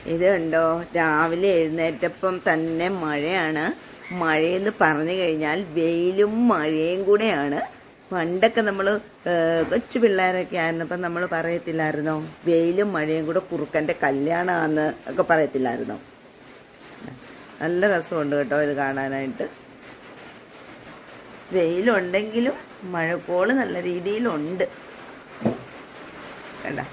ഇത് കണ്ടോ രാവിലെ എഴുന്നേറ്റപ്പം തന്നെ മഴയാണ് മഴയെന്ന് പറഞ്ഞു കഴിഞ്ഞാൽ വെയിലും മഴയും കൂടെയാണ് പണ്ടൊക്കെ നമ്മൾ കൊച്ചു പിള്ളേരൊക്കെ ആയിരുന്നപ്പം നമ്മൾ പറയത്തില്ലായിരുന്നോ വെയിലും മഴയും കൂടെ കുറുക്കൻ്റെ കല്യാണമാണെന്ന് ഒക്കെ പറയത്തില്ലായിരുന്നോ നല്ല രസമുണ്ട് കേട്ടോ ഇത് കാണാനായിട്ട് വെയിലുണ്ടെങ്കിലും മഴക്കോള് നല്ല രീതിയിലുണ്ട് കണ്ട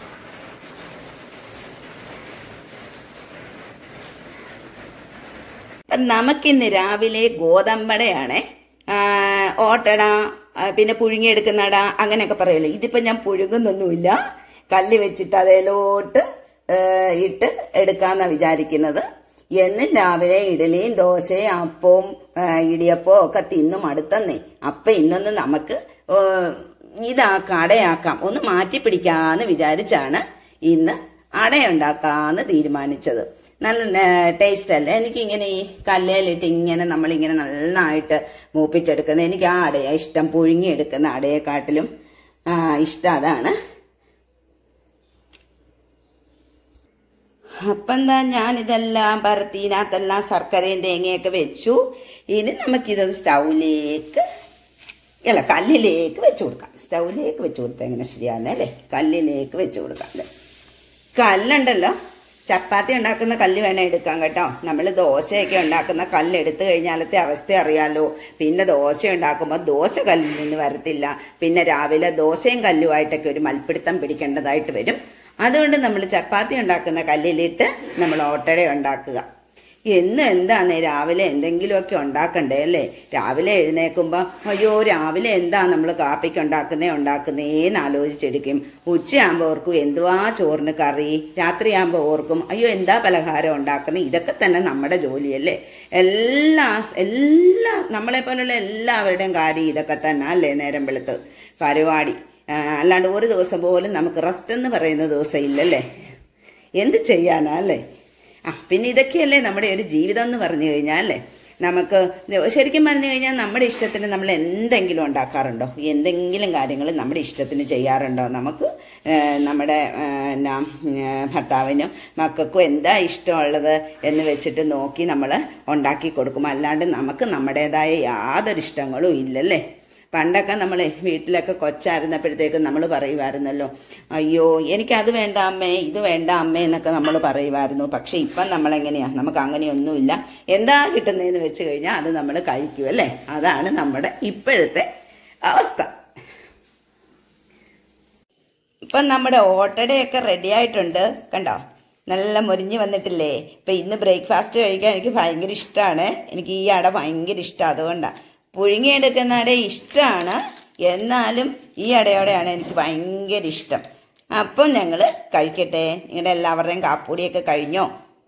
നമുക്കിന്ന് രാവിലെ ഗോതമ്പടയാണേ ഓട്ടട ആ, പിന്നെ പുഴുങ്ങിയെടുക്കുന്നട അങ്ങനെയൊക്കെ പറയല്ലോ ഇതിപ്പോ ഞാൻ പുഴുങ്ങുന്നൊന്നുമില്ല കല്ല് വെച്ചിട്ട് അതേലോട്ട് ഏ, ഇട്ട് എടുക്കാന്നാ വിചാരിക്കുന്നത് എന്നും രാവിലെ ഇഡലിയും ദോശയും അപ്പവും ആ, ഇടിയപ്പവും ഒക്കെ തിന്ന് മടുത്തന്നേ അപ്പൊ ഇന്നൊന്ന് നമുക്ക് ഏ, ഇതാക്കാം അടയാക്കാം ഒന്ന് മാറ്റി പിടിക്കാന്ന് വിചാരിച്ചാണ് ഇന്ന് അടയുണ്ടാക്കാന്ന് തീരുമാനിച്ചത് നല്ല ടേസ്റ്റ് അല്ലേ എനിക്ക് ഇങ്ങനെ ഈ കല്ലേലിട്ട് ഇങ്ങനെ നമ്മളിങ്ങനെ നന്നായിട്ട് മൂപ്പിച്ചെടുക്കുന്നത് എനിക്ക് ആ അടയാ ഇഷ്ടം പുഴുങ്ങിയെടുക്കുന്ന അടയെക്കാട്ടിലും ആ, ഇഷ്ടം അതാണ് അപ്പം എന്താ ഞാനിതെല്ലാം പരത്തിനകത്തെല്ലാം ശർക്കരയും തേങ്ങയൊക്കെ വെച്ചു ഇനി നമുക്കിത് സ്റ്റൗവിലേക്ക് അല്ല കല്ലിലേക്ക് വെച്ച് കൊടുക്കാം സ്റ്റൗവിലേക്ക് വെച്ച് കൊടുത്താൽ എങ്ങനെ ശരിയാകുന്നേ അല്ലേ കല്ലിലേക്ക് വെച്ച് കൊടുക്കാം അല്ലേ കല്ലുണ്ടല്ലോ ചപ്പാത്തി ഉണ്ടാക്കുന്ന കല്ല് വേണേ എടുക്കാം കേട്ടോ നമ്മൾ ദോശയൊക്കെ ഉണ്ടാക്കുന്ന കല്ല് എടുത്തു കഴിഞ്ഞാലത്തെ അവസ്ഥ അറിയാലോ പിന്നെ ദോശ ഉണ്ടാക്കുമ്പോൾ ദോശ കല്ലിൽ നിന്ന് വരത്തില്ല പിന്നെ രാവിലെ ദോശയും കല്ലുമായിട്ടൊക്കെ ഒരു മൽപ്പിടുത്തം പിടിക്കേണ്ടതായിട്ട് വരും അതുകൊണ്ട് നമ്മൾ ചപ്പാത്തി ഉണ്ടാക്കുന്ന കല്ലിലിട്ട് നമ്മൾ ഓട്ടട ഉണ്ടാക്കുക എന്ന് എന്താണ് രാവിലെ എന്തെങ്കിലുമൊക്കെ ഉണ്ടാക്കണ്ടേ അല്ലേ രാവിലെ എഴുന്നേക്കുമ്പോൾ അയ്യോ രാവിലെ എന്താ നമ്മൾ കാപ്പിക്ക് ഉണ്ടാക്കുന്നേ ഉണ്ടാക്കുന്നേന്ന് ആലോചിച്ചെടുക്കും ഉച്ചയാകുമ്പോൾ ഓർക്കും എന്തുവാ ചോറിന് കറി രാത്രിയാകുമ്പോൾ ഓർക്കും അയ്യോ എന്താ പലഹാരം ഉണ്ടാക്കുന്നത് ഇതൊക്കെ തന്നെ നമ്മുടെ ജോലിയല്ലേ എല്ലാ എല്ലാ നമ്മളെ പോലുള്ള എല്ലാവരുടെയും കാര്യം ഇതൊക്കെ തന്നെ അല്ലേ നേരം വെളുത്ത് പരിപാടി ആ, അല്ലാണ്ട് ഒരു ദിവസം പോലും നമുക്ക് റെസ്റ്റ് എന്ന് പറയുന്ന ദിവസം ഇല്ലല്ലേ എന്ത് ചെയ്യാനാ അല്ലേ ആ പിന്നെ ഇതൊക്കെയല്ലേ നമ്മുടെ ഒരു ജീവിതം എന്ന് പറഞ്ഞു കഴിഞ്ഞാൽ അല്ലേ നമുക്ക് ശരിക്കും പറഞ്ഞു കഴിഞ്ഞാൽ നമ്മുടെ ഇഷ്ടത്തിന് നമ്മൾ എന്തെങ്കിലും ഉണ്ടാക്കാറുണ്ടോ എന്തെങ്കിലും കാര്യങ്ങൾ നമ്മുടെ ഇഷ്ടത്തിന് ചെയ്യാറുണ്ടോ നമുക്ക് ആ, നമ്മുടെ ആ, എന്നാ ആ, ഭർത്താവിനും മക്കൾക്കും എന്താ ഇഷ്ടമുള്ളത് എന്ന് വെച്ചിട്ട് നോക്കി നമ്മൾ ഉണ്ടാക്കി കൊടുക്കും അല്ലാണ്ട് നമുക്ക് നമ്മുടേതായ യാതൊരു ഇഷ്ടങ്ങളും ഇല്ലല്ലേ പണ്ടൊക്കെ നമ്മൾ വീട്ടിലൊക്കെ കൊച്ചായിരുന്നപ്പോഴത്തേക്കും നമ്മൾ പറയുമായിരുന്നല്ലോ അയ്യോ എനിക്കത് വേണ്ട അമ്മേ ഇത് വേണ്ട അമ്മേ എന്നൊക്കെ നമ്മൾ പറയുമായിരുന്നു പക്ഷെ ഇപ്പം നമ്മളെങ്ങനെയാ നമുക്ക് അങ്ങനെയൊന്നുമില്ല എന്താ കിട്ടുന്നതെന്ന് വെച്ച് കഴിഞ്ഞാൽ അത് നമ്മൾ കഴിക്കും അല്ലേ അതാണ് നമ്മുടെ ഇപ്പോഴത്തെ അവസ്ഥ ഇപ്പം നമ്മുടെ ഓട്ടടയൊക്കെ റെഡി ആയിട്ടുണ്ട് കണ്ടോ നല്ല മുരിഞ്ഞ് വന്നിട്ടില്ലേ ഇപ്പം ഇന്ന് ബ്രേക്ക്ഫാസ്റ്റ് കഴിക്കാൻ എനിക്ക് ഭയങ്കര ഇഷ്ടമാണ് എനിക്ക് ഈ അട ഭയങ്കര ഇഷ്ടം അതുകൊണ്ടാണ് പുഴുങ്ങിയെടുക്കുന്ന അട ഇഷ്ടമാണ് എന്നാലും ഈ അടയോടെയാണ് എനിക്ക് ഭയങ്കര ഇഷ്ടം അപ്പം ഞങ്ങൾ കഴിക്കട്ടെ നിങ്ങളുടെ എല്ലാവരുടെയും കാപ്പൂടിയൊക്കെ കഴിഞ്ഞോ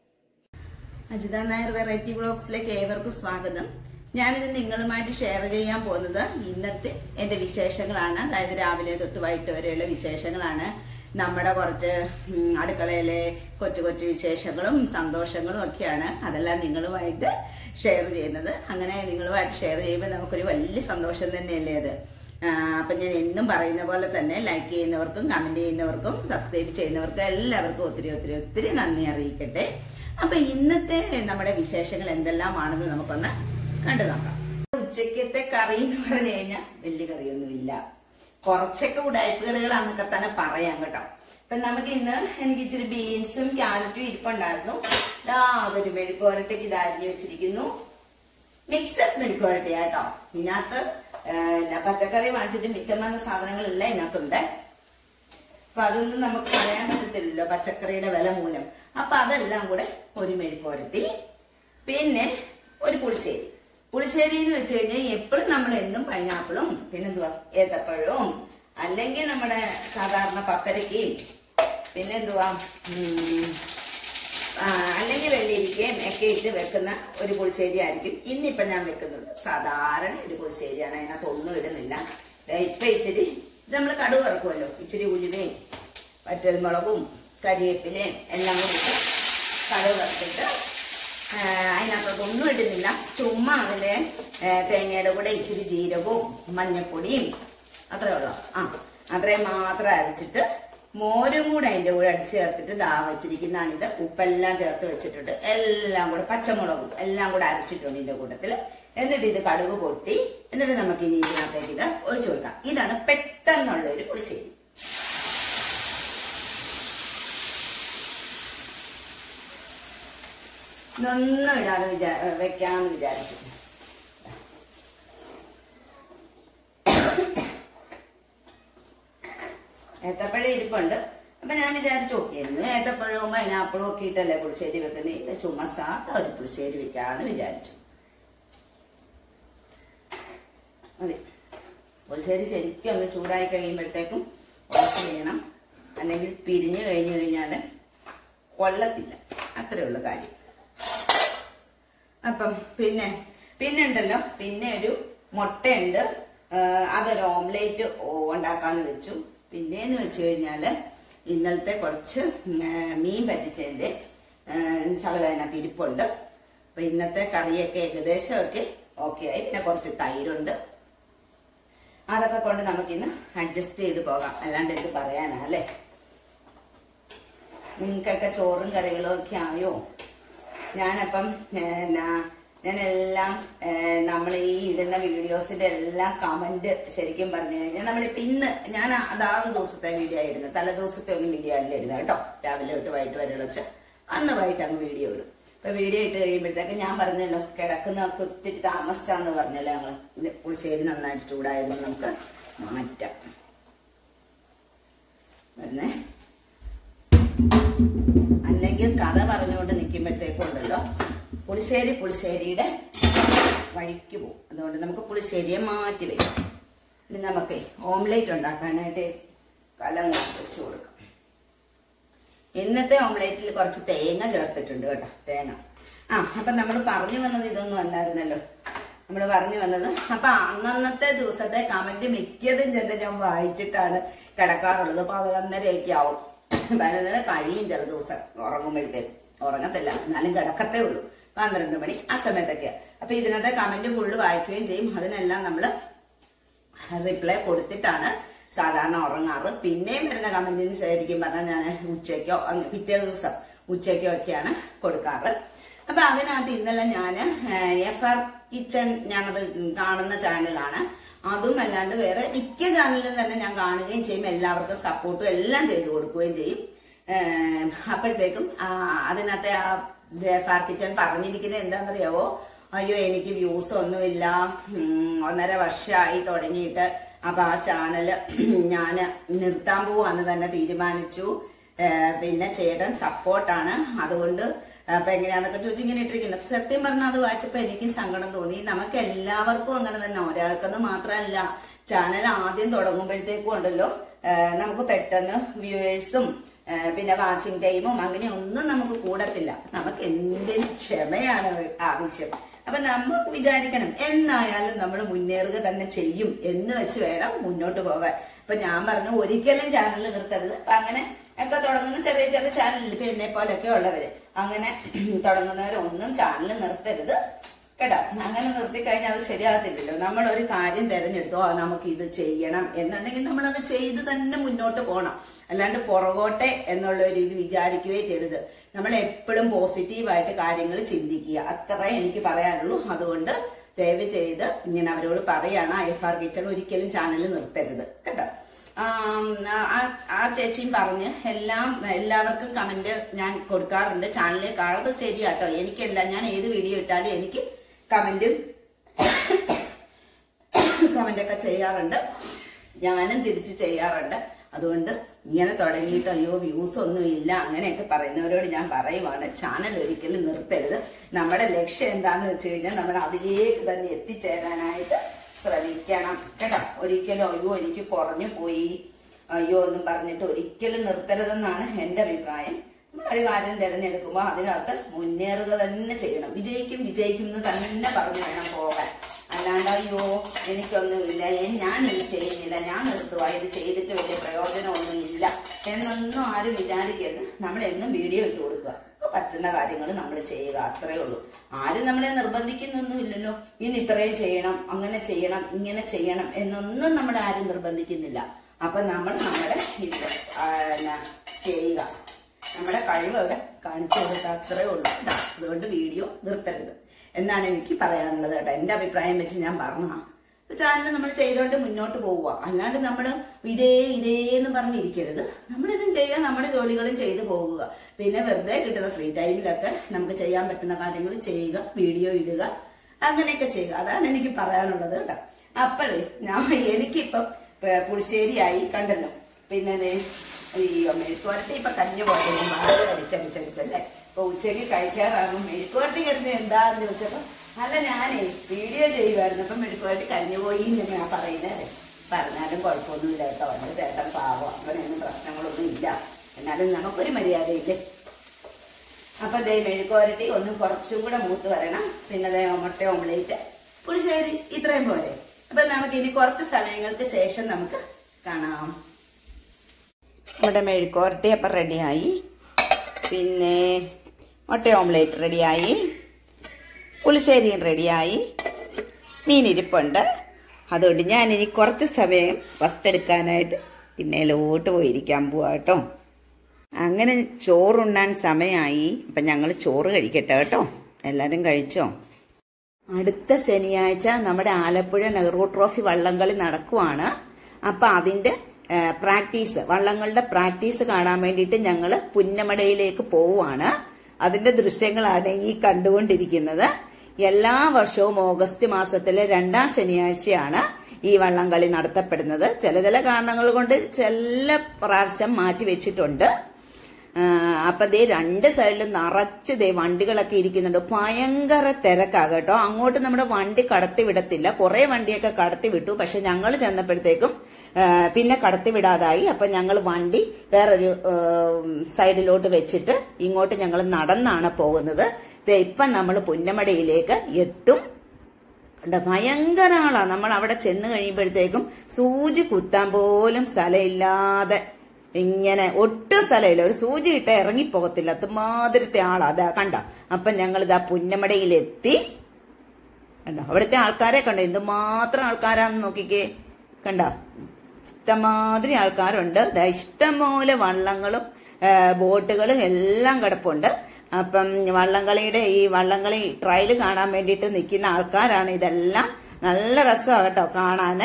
അജിത നായർ വെറൈറ്റി ബ്ലോഗ്സിലേക്ക് ഏവർക്കും സ്വാഗതം ഞാനിത് നിങ്ങളുമായിട്ട് ഷെയർ ചെയ്യാൻ പോകുന്നത് ഇന്നത്തെ എന്റെ വിശേഷങ്ങളാണ് അതായത് രാവിലെ തൊട്ട് വൈകിട്ട് വരെയുള്ള വിശേഷങ്ങളാണ് നമ്മുടെ കുറച്ച് ഉം, അടുക്കളയിലെ കൊച്ചു കൊച്ചു വിശേഷങ്ങളും സന്തോഷങ്ങളും ഒക്കെയാണ് അതെല്ലാം നിങ്ങളുമായിട്ട് ഷെയർ ചെയ്യുന്നത് അങ്ങനെ നിങ്ങളുമായിട്ട് ഷെയർ ചെയ്യുമ്പോൾ നമുക്കൊരു വലിയ സന്തോഷം തന്നെയല്ലേ അത് ആ, അപ്പൊ ഞാൻ എന്നും പറയുന്ന പോലെ തന്നെ ലൈക്ക് ചെയ്യുന്നവർക്കും കമന്റ് ചെയ്യുന്നവർക്കും സബ്സ്ക്രൈബ് ചെയ്യുന്നവർക്കും എല്ലാവർക്കും ഒത്തിരി ഒത്തിരി ഒത്തിരി നന്ദി അറിയിക്കട്ടെ അപ്പൊ ഇന്നത്തെ നമ്മുടെ വിശേഷങ്ങൾ എന്തെല്ലാമാണെന്ന് നമുക്കൊന്ന് കണ്ടു നോക്കാം ഉച്ചക്കത്തെ കറി എന്ന് പറഞ്ഞു കഴിഞ്ഞാൽ വലിയ കറിയൊന്നുമില്ല കുറച്ചൊക്കെ ഉടായ്പ കറികളാന്നൊക്കെ തന്നെ പറയാം കേട്ടോ അപ്പൊ നമുക്ക് ഇന്ന് എനിക്ക് ഇച്ചിരി ബീൻസും ക്യാരറ്റും ഇരിപ്പുണ്ടായിരുന്നു ദാ അതൊരു മെഴുക്കുവരട്ടയ്ക്ക് ഇത് അരിഞ്ഞു വെച്ചിരിക്കുന്നു മിക്സഡ് മെഴുക്കുവരട്ടി കേട്ടോ ഇതിനകത്ത് ആ, പിന്നെ പച്ചക്കറി വാങ്ങിച്ചിട്ട് മിച്ചം വന്ന സാധനങ്ങളെല്ലാം ഇതിനകത്തുണ്ട് അപ്പൊ അതൊന്നും നമുക്ക് പറയാൻ പറ്റത്തില്ലല്ലോ പച്ചക്കറിയുടെ വില മൂലം അപ്പൊ അതെല്ലാം കൂടെ ഒരു മെഴുക്കുവരട്ടി പിന്നെ ഒരു പുളിശ്ശേരി പുളിശ്ശേരി എന്ന് വെച്ച് കഴിഞ്ഞാൽ എപ്പോഴും നമ്മൾ എന്നും പൈനാപ്പിളും പിന്നെന്തുവാ ഏത്തപ്പഴവും അല്ലെങ്കിൽ നമ്മുടെ സാധാരണ പപ്പരക്കയും പിന്നെന്തുവാ ഉം, ആ, അല്ലെങ്കിൽ വെള്ളിരിക്കയും ഒക്കെ ഇട്ട് വെക്കുന്ന ഒരു പുളിശ്ശേരി ആയിരിക്കും ഇന്നിപ്പം ഞാൻ വെക്കുന്നത് സാധാരണ ഒരു പുളിശ്ശേരിയാണ് അതിനകത്ത് ഒന്നും ഇടുന്നില്ല ദേ ഇപ്പൊ ഇച്ചിരി ഇത് നമ്മൾ കടുക് ഇറക്കുമല്ലോ ഇച്ചിരി ഉലുവയും വറ്റൽമുളകും കരിവേപ്പിലയും എല്ലാം കൂടി ഇട്ട് കടുക് വറുത്തിട്ട് ആ, അതിനകത്തോട്ട് ഒന്നും ഇടുന്നില്ല ചുമ്മാ അതിലെ ആ, തേങ്ങയുടെ കൂടെ ഇച്ചിരി ജീരകവും മഞ്ഞപ്പൊടിയും അത്രേ ഉള്ളൂ ആ അത്രയും മാത്രം അരച്ചിട്ട് മോരും കൂടെ അതിന്റെ കൂടെ അടിച്ച് ചേർത്തിട്ട് ദാ വെച്ചിരിക്കുന്നതാണ് ഇത് ഉപ്പെല്ലാം ചേർത്ത് വെച്ചിട്ടുണ്ട് എല്ലാം കൂടെ പച്ചമുളകും എല്ലാം കൂടെ അരച്ചിട്ടുണ്ട് ഇതിന്റെ കൂട്ടത്തിൽ എന്നിട്ട് ഇത് കടുക് പൊട്ടി എന്നിട്ട് നമുക്ക് ഇനി ഇതിനകത്തേക്ക് ഇത് ഒഴിച്ചു കൊടുക്കാം ഇതാണ് പെട്ടെന്നുള്ള ഒരു പുളിശ്ശേരി ഇതൊന്നും ഇടാതെ വിചാ വെക്കാന്ന് വിചാരിച്ചു ഏത്തപ്പഴം ഇരിപ്പുണ്ട് അപ്പൊ ഞാൻ വിചാരിച്ചു എന്നും ഏത്തപ്പഴവും പൈനാപ്പിളും ഒക്കെ ഇട്ടല്ലേ പുളിശ്ശേരി വെക്കുന്നത് ഇത് ചുമ സാധാ ഒരു പുളിശ്ശേരി വെക്കാന്ന് വിചാരിച്ചു മതി പുളിശ്ശേരി ശരിക്കും ഒന്ന് ചൂടായി കഴിയുമ്പോഴത്തേക്കും ഉറച്ചു ചെയ്യണം അല്ലെങ്കിൽ പിരിഞ്ഞു കഴിഞ്ഞു കഴിഞ്ഞാൽ കൊള്ളത്തില്ല അത്രേ ഉള്ളൂ കാര്യം അപ്പം പിന്നെ പിന്നെ ഉണ്ടല്ലോ പിന്നെ ഒരു മുട്ടയുണ്ട് ആ, അതൊരു ഓംലേറ്റ് ഉണ്ടാക്കാന്ന് വെച്ചു പിന്നെന്ന് വെച്ച് കഴിഞ്ഞാല് ഇന്നലത്തെ കുറച്ച് ഉം, ആ, മീൻ പറ്റിച്ചതിന്റെ ആ, ശകലം അതിനകത്ത് ഇരിപ്പുണ്ട് അപ്പൊ ഇന്നത്തെ കറിയൊക്കെ ഏകദേശമൊക്കെ ഓക്കെ ആയി പിന്നെ കുറച്ച് തൈരുണ്ട് അതൊക്കെ കൊണ്ട് നമുക്കിന്ന് അഡ്ജസ്റ്റ് ചെയ്ത് പോകാം അല്ലാണ്ട് എന്ത് പറയാനാ അല്ലേ നിങ്ങൾക്കൊക്കെ ചോറും കറികളും ഒക്കെ ആയോ ഞാനപ്പം എന്നാ ഞാനെല്ലാം നമ്മൾ ഈ ഇടുന്ന വീഡിയോസിന്റെ എല്ലാം കമന്റ് ശരിക്കും പറഞ്ഞു കഴിഞ്ഞാൽ നമ്മളിപ്പോ ഇന്ന് ഞാൻ അതാത് ദിവസത്തെ വീഡിയോ ഇടുന്നത് തലേ ദിവസത്തെ ഒന്നും വീഡിയോ അല്ല ഇടുന്നത് കേട്ടോ രാവിലെ തൊട്ട് വൈകിട്ട് വരെ വെച്ച് അന്ന് വൈകിട്ട് അങ്ങ് വീഡിയോ ഇടും ഇപ്പൊ വീഡിയോ ഇട്ട് കഴിയുമ്പോഴത്തേക്ക് ഞാൻ പറഞ്ഞല്ലോ കിടക്കുന്നവർക്ക് ഒത്തിരി താമസിച്ചാന്ന് പറഞ്ഞല്ലോ ഞങ്ങള് ഇത് പുളിശ്ശേരി നന്നായിട്ട് ചൂടായതുകൊണ്ട് നമുക്ക് മാറ്റാം വരുന്നേ അല്ലെങ്കിൽ കഥ പറഞ്ഞുകൊണ്ട് നിൽക്കുമ്പോഴത്തേക്കും ഉണ്ടല്ലോ പുളിശ്ശേരി പുളിശ്ശേരിയുടെ വഴിക്ക് പോകും അതുകൊണ്ട് നമുക്ക് പുളിശ്ശേരിയെ മാറ്റി വയ്ക്കാം ഇനി നമുക്ക് ഓംലേറ്റ് ഉണ്ടാക്കാനായിട്ട് കലം വെച്ച് കൊടുക്കാം ഇന്നത്തെ ഓംലേറ്റിൽ കുറച്ച് തേങ്ങ ചേർത്തിട്ടുണ്ട് കേട്ടോ തേങ്ങ ആ അപ്പൊ നമ്മൾ പറഞ്ഞു വന്നത് ഇതൊന്നും അല്ലായിരുന്നല്ലോ നമ്മൾ പറഞ്ഞു വന്നത് അപ്പൊ അന്നന്നത്തെ ദിവസത്തെ കമന്റ് മിക്കതും ചെന്ന് ഞാൻ വായിച്ചിട്ടാണ് കിടക്കാറുള്ളത് പതിനൊന്നരയൊക്കെ ആവും പതിനൊന്നര കഴിയും ചില ദിവസം ഉറങ്ങുമ്പോഴത്തേക്കും ഉറങ്ങത്തില്ല എന്നാലും കിടക്കത്തേ ഉള്ളൂ പന്ത്രണ്ട് മണി ആ സമയത്തൊക്കെയാ അപ്പൊ ഇതിനകത്തെ കമന്റ് ഫുള്ള് വായിക്കുകയും ചെയ്യും അതിനെല്ലാം നമ്മള് റിപ്ലൈ കൊടുത്തിട്ടാണ് സാധാരണ ഉറങ്ങാറ് പിന്നെയും വരുന്ന കമന്റിന് ശരിക്കും പറഞ്ഞാൽ ഞാൻ ഉച്ചയ്ക്കോ അങ്ങ് പിറ്റേ ദിവസം ഉച്ചയ്ക്കോ ഒക്കെയാണ് കൊടുക്കാറ് അപ്പൊ അതിനകത്ത് ഇന്നലെ ഞാൻ എഫ് ആർ കിച്ചൺ ഞാനത് കാണുന്ന ചാനലാണ് അതും അല്ലാണ്ട് വേറെ മിക്ക ചാനലിലും തന്നെ ഞാൻ കാണുകയും ചെയ്യും എല്ലാവർക്കും സപ്പോർട്ടും എല്ലാം ചെയ്തു കൊടുക്കുകയും ചെയ്യും ഏഹ് അപ്പോഴത്തേക്കും ആ, അതിനകത്തെ ആ എഫ് ആർ കിച്ചൺ പറഞ്ഞിരിക്കുന്നത് എന്താണെന്നറിയാവോ അയ്യോ എനിക്ക് വ്യൂസ് ഒന്നുമില്ല ഉം, ഒന്നര വർഷമായി തുടങ്ങിയിട്ട് അപ്പൊ ആ ചാനല് ഞാന് നിർത്താൻ പോവാന്ന് തന്നെ തീരുമാനിച്ചു ഏഹ് പിന്നെ ചേട്ടൻ സപ്പോർട്ടാണ് അതുകൊണ്ട് അപ്പൊ എങ്ങനെയാന്നൊക്കെ ചോദിച്ചു ഇങ്ങനെ ഇട്ടിരിക്കുന്നത് അപ്പൊ സത്യം പറഞ്ഞാൽ അത് വായിച്ചപ്പോ എനിക്കും സങ്കടം തോന്നി നമുക്ക് എല്ലാവർക്കും അങ്ങനെ തന്നെ ഒരാൾക്കെന്ന് മാത്രമല്ല ചാനൽ ആദ്യം തുടങ്ങുമ്പോഴത്തേക്കും ഉണ്ടല്ലോ ഏഹ് നമുക്ക് പെട്ടെന്ന് വ്യൂവേഴ്സും ഏഹ് പിന്നെ വാച്ചിങ് ടൈമും അങ്ങനെ ഒന്നും നമുക്ക് കൂടത്തില്ല നമുക്ക് എന്തിന് ക്ഷമയാണ് ആവശ്യം അപ്പൊ നമ്മൾ വിചാരിക്കണം എന്നായാലും നമ്മൾ മുന്നേറുക തന്നെ ചെയ്യും എന്ന് വെച്ച് വേണം മുന്നോട്ട് പോകാൻ അപ്പൊ ഞാൻ പറഞ്ഞു ഒരിക്കലും ചാനൽ നിർത്തരുത് അപ്പൊ അങ്ങനെ ഒക്കെ തുടങ്ങുന്ന ചെറിയ ചെറിയ ചാനലിൽ ഇപ്പൊ എന്നെ പോലൊക്കെ ഉള്ളവര് അങ്ങനെ തുടങ്ങുന്നവരൊന്നും ചാനൽ നിർത്തരുത് കേട്ടോ അങ്ങനെ നിർത്തി കഴിഞ്ഞാൽ അത് ശരിയാകത്തില്ലല്ലോ നമ്മൾ ഒരു കാര്യം തിരഞ്ഞെടുത്തു ആ നമുക്ക് ഇത് ചെയ്യണം എന്നുണ്ടെങ്കിൽ നമ്മൾ അത് ചെയ്ത് തന്നെ മുന്നോട്ട് പോകണം അല്ലാണ്ട് പുറകോട്ടെ എന്നുള്ള ഒരു ഇത് വിചാരിക്കുകയേ ചെയ്യരുത് നമ്മൾ എപ്പോഴും പോസിറ്റീവായിട്ട് കാര്യങ്ങൾ ചിന്തിക്കുക അത്രേ എനിക്ക് പറയാനുള്ളൂ അതുകൊണ്ട് ദയവ് ചെയ്ത് ഇങ്ങനെ അവരോട് പറയാണ് എഫ് ആർ കിച്ചൺ ഒരിക്കലും ചാനൽ നിർത്തരുത് കേട്ടോ ആം, ആ- ആ ചേച്ചിയും പറഞ്ഞ് എല്ലാം എല്ലാവർക്കും കമന്റ് ഞാൻ കൊടുക്കാറുണ്ട് ചാനലിൽ കാണുന്നത് ശരിയാട്ടോ എനിക്കല്ല ഞാൻ ഏത് വീഡിയോ ഇട്ടാലും എനിക്ക് കമന്റും കമന്റ് ഒക്കെ ചെയ്യാറുണ്ട് ഞാനും തിരിച്ച് ചെയ്യാറുണ്ട് അതുകൊണ്ട് ഇങ്ങനെ തുടങ്ങിയിട്ട് അയ്യോ വ്യൂസ് ഒന്നും ഇല്ല അങ്ങനെയൊക്കെ പറയുന്നവരോട് ഞാൻ പറയുവാണ് ചാനൽ ഒരിക്കലും നിർത്തരുത് നമ്മുടെ ലക്ഷ്യം എന്താന്ന് വെച്ച് കഴിഞ്ഞാൽ നമ്മൾ അതിലേക്ക് തന്നെ എത്തിച്ചേരാനായിട്ട് ശ്രമിക്കണം കേട്ടോ ഒരിക്കലും അയ്യോ എനിക്ക് കുറഞ്ഞു പോയി അയ്യോ എന്നും പറഞ്ഞിട്ട് ഒരിക്കലും നിർത്തരുതെന്നാണ് എന്റെ അഭിപ്രായം ഒരു കാര്യം തിരഞ്ഞെടുക്കുമ്പോൾ അതിനകത്ത് മുന്നേറുക തന്നെ ചെയ്യണം വിജയിക്കും വിജയിക്കും എന്ന് തന്നെ പറഞ്ഞു വേണം പോകാൻ അല്ലാണ്ട് അയ്യോ എനിക്കൊന്നുമില്ല ഏ- ഞാൻ ഇത് ചെയ്യുന്നില്ല ഞാൻ നിർത്തുക ഇത് ചെയ്തിട്ട് വലിയ പ്രയോജനമൊന്നും ഇല്ല എന്നൊന്നും ആരും വിചാരിക്കരുത് നമ്മളെന്നും വീഡിയോ ഇട്ട് കൊടുക്കുക നമുക്ക് പറ്റുന്ന കാര്യങ്ങൾ നമ്മൾ ചെയ്യുക അത്രേ ഉള്ളൂ ആരും നമ്മളെ നിർബന്ധിക്കുന്നൊന്നും ഇല്ലല്ലോ ഇന്ന് ഇത്രയും ചെയ്യണം അങ്ങനെ ചെയ്യണം ഇങ്ങനെ ചെയ്യണം എന്നൊന്നും നമ്മളെ ആരും നിർബന്ധിക്കുന്നില്ല അപ്പൊ നമ്മൾ നമ്മുടെ ഇത് ആ, എന്നാ ചെയ്യുക നമ്മുടെ കഴിവ് അവിടെ കാണിച്ചു കൊടുക്കുക അത്രേ ഉള്ളൂ കേട്ടോ അതുകൊണ്ട് വീഡിയോ നിർത്തരുത് എന്നാണ് എനിക്ക് പറയാനുള്ളത് കേട്ടോ എന്റെ അഭിപ്രായം വെച്ച് ഞാൻ പറഞ്ഞതാണ് ചാനൽ നമ്മൾ ചെയ്തുകൊണ്ട് മുന്നോട്ട് പോവുക അല്ലാണ്ട് നമ്മൾ ഇതേ ഇതേ എന്ന് പറഞ്ഞിരിക്കരുത് നമ്മളിതും ചെയ്യുക നമ്മുടെ ജോലികളും ചെയ്തു പോകുക പിന്നെ വെറുതെ കിട്ടുന്ന ഫ്രീ ടൈമിലൊക്കെ നമുക്ക് ചെയ്യാൻ പറ്റുന്ന കാര്യങ്ങൾ ചെയ്യുക വീഡിയോ ഇടുക അങ്ങനെയൊക്കെ ചെയ്യുക അതാണ് എനിക്ക് പറയാനുള്ളത് കേട്ടോ അപ്പോഴേ ഞാൻ എനിക്കിപ്പം പ- പുളിശ്ശേരിയായി കണ്ടല്ലോ പിന്നെ ദേ ഈ മെഴുക്കുവരട്ടി ഇപ്പൊ കഞ്ഞി പോലെ മാറി അടിച്ചടിച്ചടിച്ചല്ലേ ഇപ്പൊ ഉച്ചയ്ക്ക് കഴിക്കാറാകും മെഴുക്കുവരട്ടി കരുതി എന്താന്ന് ചോദിച്ചപ്പോ അല്ല ഞാനേ വീഡിയോ ചെയ്യുമായിരുന്നു അപ്പൊ മെഴുക്കുവരട്ടി കഞ്ഞി പോയി എന്നാ പറയുന്നത് പറഞ്ഞാലും കുഴപ്പമൊന്നുമില്ല കേട്ടോ എന്റെ ചേട്ടൻ പാവം അങ്ങനെയൊന്നും പ്രശ്നങ്ങളൊന്നും ഇല്ല എന്നാലും നമുക്കൊരു മര്യാദയില്ലേ അപ്പൊ ദേ മെഴുക്കുവരട്ടി ഒന്ന് കുറച്ചും കൂടെ മൂത്ത് വരണം പിന്നെ ദേ മുട്ട ഓംലേറ്റ് പുളിശ്ശേരി ഇത്രയും പോലെ അപ്പൊ നമുക്ക് ഇനി കുറച്ച് സമയങ്ങൾക്ക് ശേഷം നമുക്ക് കാണാം നമ്മുടെ മെഴുക്കുവരട്ടി അപ്പം റെഡിയായി പിന്നെ മുട്ട ഓംലേറ്റ് റെഡിയായി പുളിശ്ശേരിയും റെഡിയായി മീനിരിപ്പുണ്ട് അതുകൊണ്ട് ഞാൻ ഇനി കുറച്ച് സമയം ഫസ്റ്റ് എടുക്കാനായിട്ട് തിന്നയിലോട്ട് പോയിരിക്കാൻ പോവാ കേട്ടോ അങ്ങനെ ചോറുണ്ണാൻ സമയമായി അപ്പം ഞങ്ങൾ ചോറ് കഴിക്കട്ടെ കേട്ടോ എല്ലാവരും കഴിച്ചോ അടുത്ത ശനിയാഴ്ച നമ്മുടെ ആലപ്പുഴ നെഹ്റു ട്രോഫി വള്ളംകളി നടക്കുവാണ് അപ്പൊ അതിന്റെ ആ, പ്രാക്ടീസ് വള്ളങ്ങളുടെ പ്രാക്ടീസ് കാണാൻ വേണ്ടിയിട്ട് ഞങ്ങൾ പുന്നമടയിലേക്ക് പോവുകയാണ് അതിന്റെ ദൃശ്യങ്ങളാണ് ഈ കണ്ടുകൊണ്ടിരിക്കുന്നത് എല്ലാ വർഷവും ഓഗസ്റ്റ് മാസത്തിലെ രണ്ടാം ശനിയാഴ്ചയാണ് ഈ വള്ളംകളി നടത്തപ്പെടുന്നത് ചില ചില കാരണങ്ങൾ കൊണ്ട് ചില പ്രാവശ്യം മാറ്റി വെച്ചിട്ടുണ്ട് ആ, അപ്പൊ ദേ രണ്ട് സൈഡിലും നിറച്ച് ദേ വണ്ടികളൊക്കെ ഇരിക്കുന്നുണ്ട് ഭയങ്കര തിരക്കാ കേട്ടോ അങ്ങോട്ട് നമ്മുടെ വണ്ടി കടത്തി വിടത്തില്ല കുറെ വണ്ടിയൊക്കെ കടത്തി വിട്ടു പക്ഷെ ഞങ്ങൾ ചെന്നപ്പോഴത്തേക്കും ആ, പിന്നെ കടത്തി വിടാതായി അപ്പൊ ഞങ്ങൾ വണ്ടി വേറൊരു ആ, സൈഡിലോട്ട് വെച്ചിട്ട് ഇങ്ങോട്ട് ഞങ്ങൾ നടന്നാണ് പോകുന്നത് ദേ ഇപ്പം നമ്മൾ പുന്നമടയിലേക്ക് എത്തും കണ്ടോ ഭയങ്കര ആളാ നമ്മൾ അവിടെ ചെന്ന് കഴിയുമ്പോഴത്തേക്കും സൂചി കുത്താൻ പോലും സ്ഥലമില്ലാതെ ഇങ്ങനെ ഒട്ടും സ്ഥലമില്ല ഒരു സൂചി ഇട്ട ഇറങ്ങിപ്പോകത്തില്ല അതുമാതിരത്തെ ആളാ അതാ കണ്ട അപ്പൊ ഞങ്ങൾ ഇതാ പുന്നമടയിലെത്തി കണ്ടോ അവിടുത്തെ ആൾക്കാരെ കണ്ടോ എന്തുമാത്രം ആൾക്കാരാന്ന് നോക്കിക്കേ കണ്ടോ ഇഷ്ടമാതിരി ആൾക്കാരുണ്ട് ദാ ഇഷ്ടംപോലെ വള്ളങ്ങളും ആ, ബോട്ടുകളും എല്ലാം കിടപ്പുണ്ട് അപ്പം വള്ളംകളിയുടെ ഈ വള്ളംകളി ട്രയൽ കാണാൻ വേണ്ടിയിട്ട് നിൽക്കുന്ന ആൾക്കാരാണ് ഇതെല്ലാം നല്ല രസമാണ് കേട്ടോ കാണാന്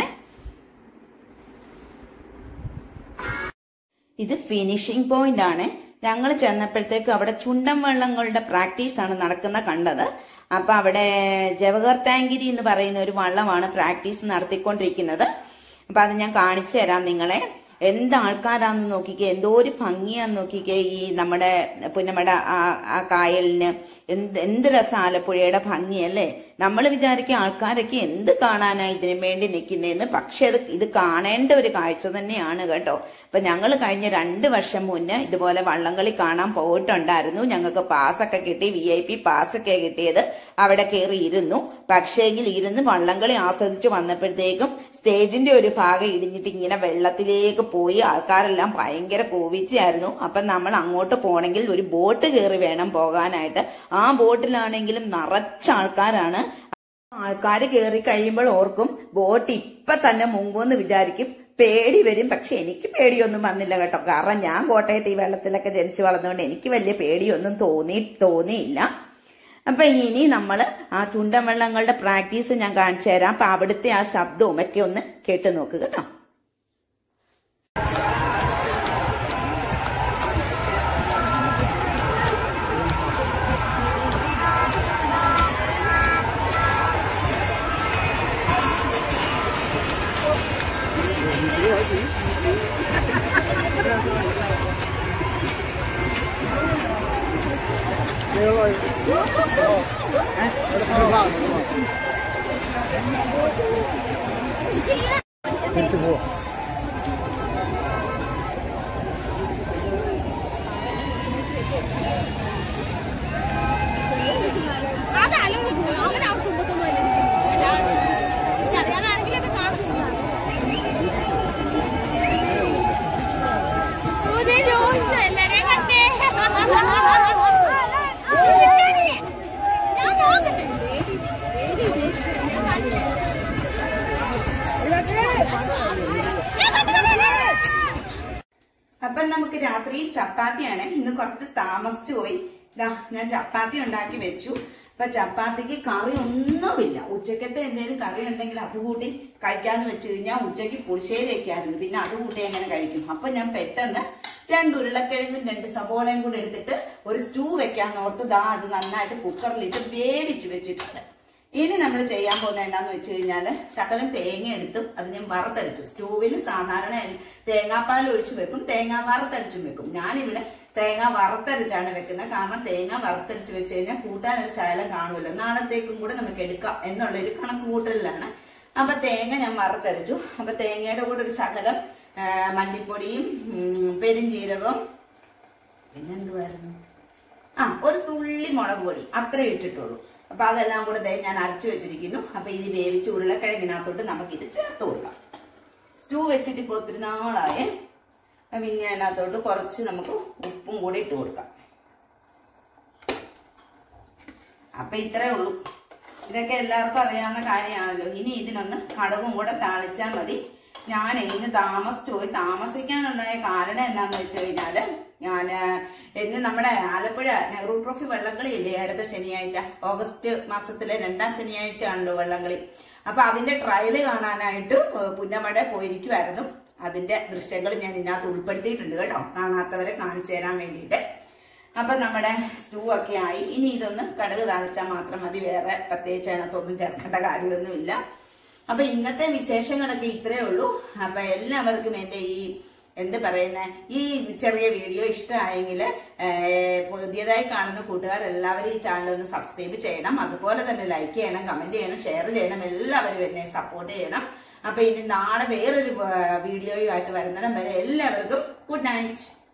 ഇത് ഫിനിഷിംഗ് പോയിന്റ് ആണ് ഞങ്ങൾ ചെന്നപ്പോഴത്തേക്ക് അവിടെ ചുണ്ടൻ വള്ളങ്ങളുടെ പ്രാക്ടീസ് ആണ് നടക്കുന്ന കണ്ടത് അപ്പൊ അവിടെ ജവഹർ താങ്കിരി എന്ന് പറയുന്ന ഒരു വള്ളമാണ് പ്രാക്ടീസ് നടത്തിക്കൊണ്ടിരിക്കുന്നത് അപ്പൊ അത് ഞാൻ കാണിച്ചു തരാം നിങ്ങളെ എന്ത് ആൾക്കാരാന്ന് നോക്കിക്കേ എന്തോ ഒരു ഭംഗിയാന്ന് നോക്കിക്കേ ഈ നമ്മുടെ പുന്നമട ആ ആ കായലിന് എന്ത് എന്ത് രസം ആലപ്പുഴയുടെ ഭംഗിയല്ലേ നമ്മൾ വിചാരിക്കും ആൾക്കാരൊക്കെ എന്ത് കാണാനാ ഇതിനു വേണ്ടി നിൽക്കുന്നതെന്ന് പക്ഷെ അത് ഇത് കാണേണ്ട ഒരു കാഴ്ച തന്നെയാണ് കേട്ടോ അപ്പൊ ഞങ്ങൾ കഴിഞ്ഞ രണ്ട് വർഷം മുന്നേ ഇതുപോലെ വള്ളംകളി കാണാൻ പോയിട്ടുണ്ടായിരുന്നു ഞങ്ങൾക്ക് പാസ്സൊക്കെ കിട്ടി വി ഐ പി പാസ്സൊക്കെ കിട്ടിയത് അവിടെ കയറി ഇരുന്നു പക്ഷേങ്കിൽ ഇരുന്ന് വള്ളംകളി ആസ്വദിച്ച് വന്നപ്പോഴത്തേക്കും സ്റ്റേജിന്റെ ഒരു ഭാഗം ഇടിഞ്ഞിട്ട് ഇങ്ങനെ വെള്ളത്തിലേക്ക് പോയി ആൾക്കാരെല്ലാം ഭയങ്കര കോവിച്ചായിരുന്നു അപ്പൊ നമ്മൾ അങ്ങോട്ട് പോണെങ്കിൽ ഒരു ബോട്ട് കയറി വേണം പോകാനായിട്ട് ആ ബോട്ടിലാണെങ്കിലും നിറച്ച ആൾക്കാരാണ് ആൾക്കാർ കയറി കഴിയുമ്പോൾ ഓർക്കും ബോട്ട് ഇപ്പൊ തന്നെ മുങ്ങുമെന്ന് വിചാരിക്കും പേടി വരും പക്ഷെ എനിക്ക് പേടിയൊന്നും വന്നില്ല കേട്ടോ കാരണം ഞാൻ കോട്ടയത്ത് ഈ വെള്ളത്തിലൊക്കെ ജനിച്ചു വളർന്നുകൊണ്ട് എനിക്ക് വലിയ പേടിയൊന്നും തോന്നി തോന്നിയില്ല അപ്പൊ ഇനി നമ്മൾ ആ ചുണ്ടൻ വെള്ളങ്ങളുടെ പ്രാക്ടീസ് ഞാൻ കാണിച്ചു തരാം അപ്പൊ അവിടുത്തെ ആ ശബ്ദവും ഒക്കെ ഒന്ന് കേട്ട് നോക്ക് കേട്ടോ തിരിച്ചു പോവാം ഞാൻ ദാ ഞാൻ ചപ്പാത്തി ഉണ്ടാക്കി വെച്ചു അപ്പൊ ചപ്പാത്തിക്ക് കറി ഒന്നുമില്ല ഉച്ചക്കത്തെ എന്തെങ്കിലും കറി ഉണ്ടെങ്കിൽ അത് കൂട്ടി കഴിക്കാന്ന് വെച്ച് കഴിഞ്ഞാൽ ഉച്ചയ്ക്ക് പുളിശ്ശേരിയൊക്കെ ആയിരുന്നു പിന്നെ അത് കൂട്ടി എങ്ങനെ കഴിക്കും അപ്പൊ ഞാൻ പെട്ടെന്ന് രണ്ട് ഉരുളക്കിഴങ്ങും രണ്ട് സബോളയും കൂടി എടുത്തിട്ട് ഒരു സ്റ്റൂ വെക്കാന്ന് ഓർത്ത് ദാ അത് നന്നായിട്ട് കുക്കറിലിട്ട് വേവിച്ച് വെച്ചിട്ടുണ്ട് ഇനി നമ്മൾ ചെയ്യാൻ പോകുന്നത് എന്താന്ന് വെച്ച് കഴിഞ്ഞാൽ ശകലം തേങ്ങ എടുത്ത് അത് ഞാൻ വറുത്തരച്ചു സ്റ്റൂവിൽ സാധാരണ തേങ്ങാപ്പാൽ ഒഴിച്ച് വെക്കും തേങ്ങ വറുത്തരച്ചും വെക്കും ഞാനിവിടെ തേങ്ങ വറുത്തരച്ചാണ് വെക്കുന്നത് കാരണം തേങ്ങ വറുത്തരച്ച് വെച്ച് കഴിഞ്ഞാൽ കൂട്ടാൻ ഒരു ശകലം കാണുമല്ലോ നാളത്തേക്കും കൂടെ നമുക്ക് എടുക്കാം എന്നുള്ള ഒരു കണക്ക് കൂട്ടലിലാണ് അപ്പൊ തേങ്ങ ഞാൻ വറുത്തരച്ചു അപ്പൊ തേങ്ങയുടെ കൂടെ ഒരു ശകലം ആ, മല്ലിപ്പൊടിയും ഉം, പെരുംജീരകവും പിന്നെന്തുവായിരുന്നു ആ ഒരു തുള്ളി മുളക് പൊടി അത്രേ ഇട്ടിട്ടുള്ളൂ അപ്പൊ അതെല്ലാം കൂടെ ദേ ഞാൻ അരച്ചു വെച്ചിരിക്കുന്നു അപ്പൊ ഇത് വേവിച്ച് ഉരുളക്കിഴങ്ങിനകത്തോട്ട് നമുക്ക് ഇത് ചേർത്ത് കൊടുക്കാം സ്റ്റൂ വെച്ചിട്ട് ഇപ്പോൾ ഒത്തിരി നാളായേ അപ്പൊ ഇനി അതിനകത്തോട്ട് കുറച്ച് നമുക്ക് ഉപ്പും കൂടി ഇട്ട് കൊടുക്കാം അപ്പൊ ഇത്രേ ഉള്ളൂ ഇതൊക്കെ എല്ലാവർക്കും അറിയാവുന്ന കാര്യമാണല്ലോ ഇനി ഇതിനൊന്ന് കടുകും കൂടെ താളിച്ചാൽ മതി ഞാൻ ഇന്ന് താമസിച്ചു പോയി താമസിക്കാനുണ്ടായ കാരണം എന്നാന്ന് വെച്ച് കഴിഞ്ഞാല് ഞാൻ ഇന്ന് നമ്മുടെ ആലപ്പുഴ നെഹ്റു ട്രോഫി വള്ളംകളി ഇല്ലേ അടുത്ത ശനിയാഴ്ച ഓഗസ്റ്റ് മാസത്തിലെ രണ്ടാം ശനിയാഴ്ചയാണല്ലോ വള്ളംകളി അപ്പൊ അതിന്റെ ട്രയൽ കാണാനായിട്ട് പുന്നമട പോയിരിക്കുമായിരുന്നു അതിന്റെ ദൃശ്യങ്ങൾ ഞാൻ ഇതിനകത്ത് ഉൾപ്പെടുത്തിയിട്ടുണ്ട് കേട്ടോ കാണാത്തവരെ കാണിച്ചു തരാൻ വേണ്ടിയിട്ട് അപ്പൊ നമ്മുടെ സ്റ്റൂ ഒക്കെ ആയി ഇനി ഇതൊന്ന് കടുക് താളിച്ചാൽ മാത്രം മതി വേറെ പ്രത്യേകിച്ച് അതിനകത്തൊന്നും ചേർക്കേണ്ട കാര്യമൊന്നുമില്ല അപ്പൊ ഇന്നത്തെ വിശേഷങ്ങളൊക്കെ ഇത്രയേ ഉള്ളൂ അപ്പൊ എല്ലാവർക്കും എന്റെ ഈ എന്ത് പറയുന്ന ഈ ചെറിയ വീഡിയോ ഇഷ്ടമായെങ്കിൽ പുതിയതായി കാണുന്ന കൂട്ടുകാർ എല്ലാവരും ഈ ചാനൽ ഒന്ന് സബ്സ്ക്രൈബ് ചെയ്യണം അതുപോലെ തന്നെ ലൈക്ക് ചെയ്യണം കമന്റ് ചെയ്യണം ഷെയർ ചെയ്യണം എല്ലാവരും എന്നെ സപ്പോർട്ട് ചെയ്യണം അപ്പൊ ഇനി നാളെ വേറൊരു വീഡിയോയുമായിട്ട് വരുന്നിടം വരെ എല്ലാവർക്കും ഗുഡ് നൈറ്റ്